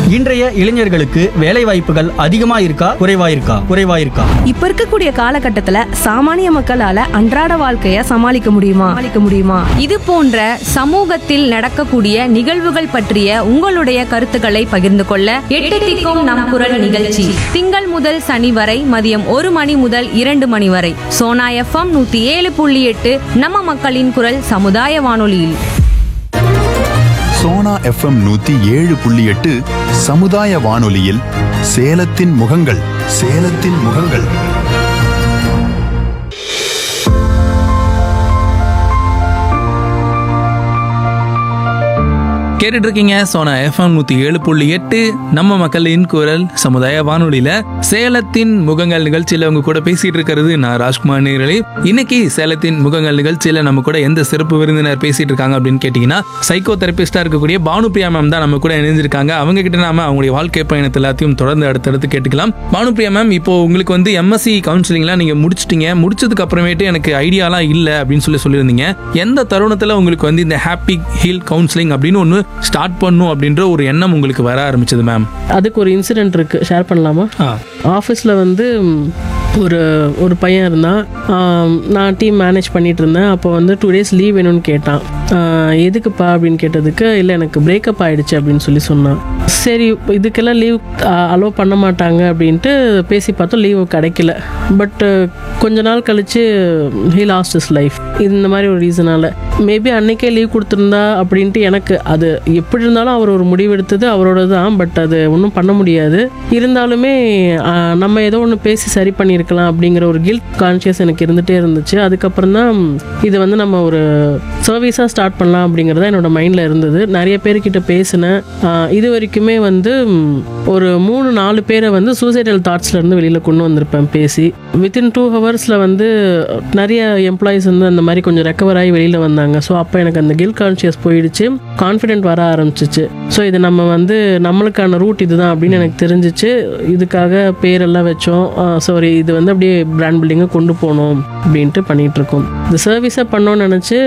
இன்றைய இளைஞர்களுக்கு வேலை வாய்ப்புகள் அதிகமா இருக்கா குறைவா இருக்கா குறைவா இருக்கா இப்ப இருக்கக்கூடிய காலகட்டத்துல சாமானிய மக்களால அன்றாட வாழ்க்கைய சமாளிக்க முடியுமா சமாளிக்க முடியுமா இது போன்ற சமூகத்தில் நடக்கக்கூடிய நிகழ்வுகள் பற்றிய உங்களுடைய கருத்துக்களை பகிர்ந்து கொள்ள எட்டு திக்கும் நம் குரல் நிகழ்ச்சி திங்கள் முதல் சனி வரை மதியம் ஒரு மணி முதல் இரண்டு மணி வரை சோனா எஃப்எம் நூத்தி ஏழு புள்ளி எட்டு நம்ம மக்களின் குரல் சமுதாய வானொலியில் சோனா எஃப்எம் நூத்தி ஏழு புள்ளி எட்டு சமுதாய வானொலியில் சேலத்தின் முகங்கள் சேலத்தின் முகங்கள் கேட்டுட்டு இருக்கீங்க சோனா எஃப்எம் நூத்தி ஏழு புள்ளி எட்டு நம்ம மக்களின் குரல் சமுதாய வானொலியில சேலத்தின் முகங்கள் நிகழ்ச்சியில உங்க கூட பேசிட்டு இருக்கிறது நான் ராஜ்குமார் நேரலி இன்னைக்கு சேலத்தின் முகங்கள் நிகழ்ச்சியில நம்ம கூட எந்த சிறப்பு விருந்தினர் பேசிட்டு இருக்காங்க அப்படின்னு கேட்டீங்கன்னா சைக்கோ தெரபிஸ்டா இருக்கக்கூடிய பானுபிரியா மேம் தான் நம்ம கூட இணைஞ்சிருக்காங்க அவங்க கிட்ட நாம அவங்களுடைய வாழ்க்கை பயணத்தை எல்லாத்தையும் தொடர்ந்து அடுத்தடுத்து கேட்டுக்கலாம் பானுபிரியா மேம் இப்போ உங்களுக்கு வந்து எம்எஸ்சி கவுன்சிலிங்லாம் நீங்க முடிச்சிட்டீங்க முடிச்சதுக்கு அப்புறமேட்டு எனக்கு ஐடியாலாம் இல்லை அப்படின்னு சொல்லி சொல்லியிருந்தீங்க எந்த தருணத்துல உங்களுக்கு வந்து இந்த ஹாப்பி ஹீல் கவுன்சிலிங் அப்படின்னு ஒன்று ஸ்டார்ட் பண்ணும் அப்படின்ற ஒரு எண்ணம் உங்களுக்கு வர ஆரம்பிச்சது மேம் அதுக்கு ஒரு இன்சிடென்ட் இருக்கு ஷேர் பண்ணலாமா ஆ ஆஃபீஸில் வந்து ம், ஒரு ஒரு பையன் இருந்தான் ஆம், நான் டீம் மேனேஜ் பண்ணிட்டு இருந்தேன் அப்போ வந்து டூ டேஸ் லீவ் வேணும்னு கேட்டான் ஆ, எதுக்குப்பா அப்படின்னு கேட்டதுக்கு இல்லை எனக்கு பிரேக்கப் ஆயிடுச்சு அப்படின்னு சொல்லி சொன்னான் சரி இதுக்கெல்லாம் லீவ் அலோவ் பண்ண மாட்டாங்க அப்படின்ட்டு பேசி பார்த்தோம் லீவு கிடைக்கல பட் கொஞ்ச நாள் கழிச்சு ஹீ லாஸ்ட் இஸ் லைஃப் இந்த மாதிரி ஒரு ரீசனால மேபி அன்னைக்கே லீவ் கொடுத்துருந்தா அப்படின்ட்டு எனக்கு அது எப்படி இருந்தாலும் அவர் ஒரு முடிவு எடுத்தது அவரோட தான் பட் அது ஒன்றும் பண்ண முடியாது இருந்தாலுமே ஆஹ், நம்ம ஏதோ ஒன்று பேசி சரி பண்ணியிருக்கலாம் அப்படிங்கிற ஒரு கில்ட் கான்ஷியஸ் எனக்கு இருந்துகிட்டே இருந்துச்சு அதுக்கப்புறம் தான் இது வந்து நம்ம ஒரு சர்வீஸாக ஸ்டார்ட் பண்ணலாம் அப்படிங்கிறது என்னோட மைண்டில் இருந்தது நிறைய பேர்கிட்ட பேசினேன் ஆஹ், இது வரைக்குமே வந்து ம், ஒரு மூணு நாலு பேரை வந்து சூசைடல் தாட்ஸ்லேருந்து வெளியில் கொண்டு வந்திருப்பேன் பேசி வித்தின் டூ ஹவர்ஸில் வந்து நிறைய எம்ப்ளாயிஸ் வந்து அந்த மாதிரி கொஞ்சம் ரெக்கவர் ஆகி வெளியில் வந்தாங்க ஸோ அப்போ எனக்கு அந்த கில் கான்ஷியஸ் போயிடுச்சு கான்ஃபிடென்ட் வர ஆரம்பிச்சிச்சு ஸோ இது நம்ம வந்து நம்மளுக்கான ரூட் இதுதான் அப்படின்னு எனக்கு தெரிஞ்சிச்சு இதுக்காக பேரெல்லாம் வச்சோம் சாரி இது வந்து அப்படியே பிராண்ட் பில்டிங்கை கொண்டு போகணும் அப்படின்ட்டு பண்ணிட்டு இருக்கோம் இந்த சர்வீஸை பண்ணோன்னு நினச்சி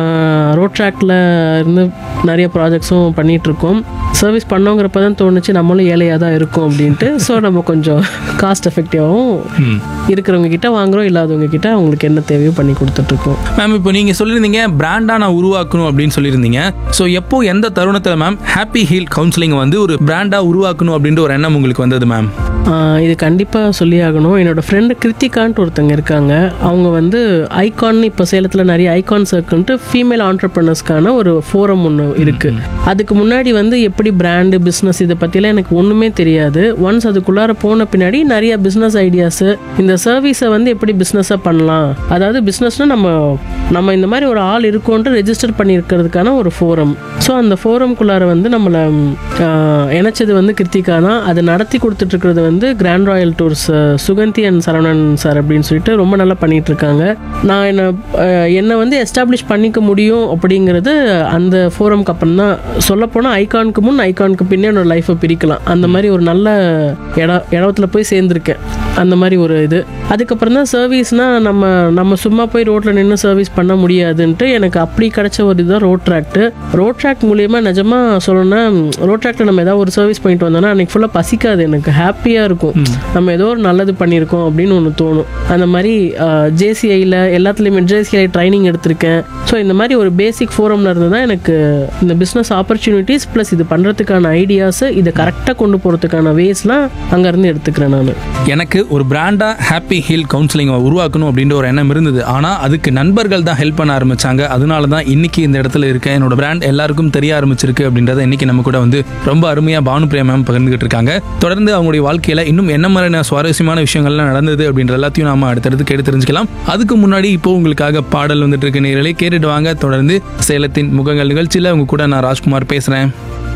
ரோட் ட்ராக்ல இருந்து நிறைய ப்ராஜெக்ட்ஸும் பண்ணிட்டு இருக்கோம் சர்வீஸ் பண்ணோங்கிறப்ப தான் தோணுச்சு நம்மளும் ஏழையாக தான் இருக்கும் அப்படின்ட்டு ஸோ நம்ம கொஞ்சம் காஸ்ட் எஃபெக்டிவாகவும் இருக்கிறவங்க கிட்ட வாங்குறோம் இல்லாதவங்க கிட்ட அவங்களுக்கு என்ன தேவையோ பண்ணி கொடுத்துட்ருக்கோம் மேம் இப்போ நீங்க சொல்லியிருந்தீங்க பிராண்டா நான் உருவாக்கணும் அப்படின்னு சொல்லியிருந்தீங்க ஸோ எப்போ எந்த தருணத்தில் மேம் ஹாப்பி ஹீல் கவுன்சிலிங் வந்து ஒரு பிராண்டா உருவாக்கணும் அப்படின்ற ஒரு எண்ணம் உங்களுக்கு வந்தது மேம் ஆஹ் இது கண்டிப்பாக சொல்லி ஆகணும் என்னோட ஃப்ரெண்டு கிருத்திகான்ட்டு ஒருத்தங்க இருக்காங்க அவங்க வந்து ஐகான் இப்போ சேலத்தில் நிறைய ஐகான் சர்க்கிள்ட்டு ஃபீமேல் ஆண்டர்பிரினர்ஸ்க்கான ஒரு ஃபோரம் ஒன்று இருக்குது அதுக்கு முன்னாடி வந்து எப்படி பிராண்டு பிஸ்னஸ் இதை பற்றிலாம் எனக்கு ஒன்றுமே தெரியாது ஒன்ஸ் அதுக்குள்ளார போன பின்னாடி நிறைய பிஸ்னஸ் ஐடியாஸு இந்த சர்வீஸை வந்து எப்படி பிஸ்னஸாக பண்ணலாம் அதாவது பிஸ்னஸ்னால் நம்ம நம்ம இந்த மாதிரி ஒரு ஆள் இருக்கோன்ட்டு ரெஜிஸ்டர் பண்ணியிருக்கிறதுக்கான ஒரு ஃபோரம் ஸோ அந்த ஃபோரம்குள்ளார வந்து நம்மளை ம், ஆஹ், இணைச்சது வந்து கிருத்திகா தான் அதை நடத்தி கொடுத்துட்டு இருக்கிறது வந்து grand royal tours Suganthi and Saravanan sir அப்படின்னு சொல்லிட்டு ரொம்ப நல்லா பண்ணிட்டு இருக்காங்க நான் என்ன ஆஹ், என்னை வந்து எஸ்டாப்ளிஷ் பண்ணிக்க முடியும் அப்படிங்கிறது அந்த ஃபோரம்க்கு அப்புறம் தான் சொல்லப்போனால் ஐகானுக்கு முன் ஐகானுக்கு பின்னே என்னோட லைஃப்பை பிரிக்கலாம் அந்த மாதிரி ஒரு நல்ல இட இடத்துல போய் சேர்ந்துருக்கேன் அந்த மாதிரி ஒரு இது அதுக்கப்புறம் தான் சர்வீஸ்னால் நம்ம நம்ம சும்மா போய் ரோட்டில் நின்று சர்வீஸ் பண்ண முடியாதுன்ட்டு எனக்கு அப்படி கிடைச்ச ஒரு இதுதான் ரோட் ட்ராக்ட் ரோட் ட்ராக் மூலியமாக நிஜமாக சொல்லணும்னா ரோட் ட்ராக்டில் நம்ம ஏதாவது ஒரு சர்வீஸ் பண்ணிட்டு வந்தோம்னா அன்றைக்கி ஃபுல்லாக பசிக்காது எனக்கு ஹாப்பியாக இருக்கும் நம்ம ஏதோ ஒரு நல்லது பண்ணியிருக்கோம் அப்படின்னு ஒன்று தோணும் அந்த மாதிரி ஜேசிஐயில் எல்லாத்துலேயுமே ஜேசிஐ ட்ரைனிங் எடுத்திருக்கேன் ஸோ இந்த மாதிரி ஒரு பேசிக் ஃபோரமில் இருந்து தான் எனக்கு இந்த பிஸ்னஸ் ஆப்பர்ச்சுனிட்டிஸ் ப்ளஸ் இது பண்ணுறதுக்கான ஐடியாஸு இதை கரெக்டாக கொண்டு போகிறதுக்கான வேஸ்லாம் அங்கேருந்து எடுத்துக்கிறேன் நான் எனக்கு ஒரு பிராண்டா ஹாப்பி ஹீல் கவுன்சிலிங் உருவாக்கணும் அப்படின்ற ஒரு எண்ணம் இருந்தது ஆனா அதுக்கு நண்பர்கள் தான் ஹெல்ப் பண்ண ஆரம்பிச்சாங்க அதனால தான் இன்னைக்கு இந்த இடத்துல இருக்கேன் என்னோட பிராண்ட் எல்லாருக்கும் தெரிய ஆரம்பிச்சிருக்கு அப்படின்றத இன்னைக்கு நம்ம கூட வந்து ரொம்ப அருமையா பானு பிரியா மேம் பகிர்ந்துகிட்டு இருக்காங்க தொடர்ந்து அவங்களுடைய வாழ்க்கையில இன்னும் என்ன மாதிரியான சுவாரஸ்யமான விஷயங்கள்லாம் நடந்தது அப்படின்ற எல்லாத்தையும் நாம அடுத்தடுத்து கேட்டு தெரிஞ்சுக்கலாம் அதுக்கு முன்னாடி இப்போ உங்களுக்காக பாடல் வந்துட்டு இருக்கு நேரலே கேட்டுட்டு வாங்க தொடர்ந்து சேலத்தின் முகங்கள் நிகழ்ச்சியில உங்க கூட நான் ராஜ்குமார் பேசுறேன்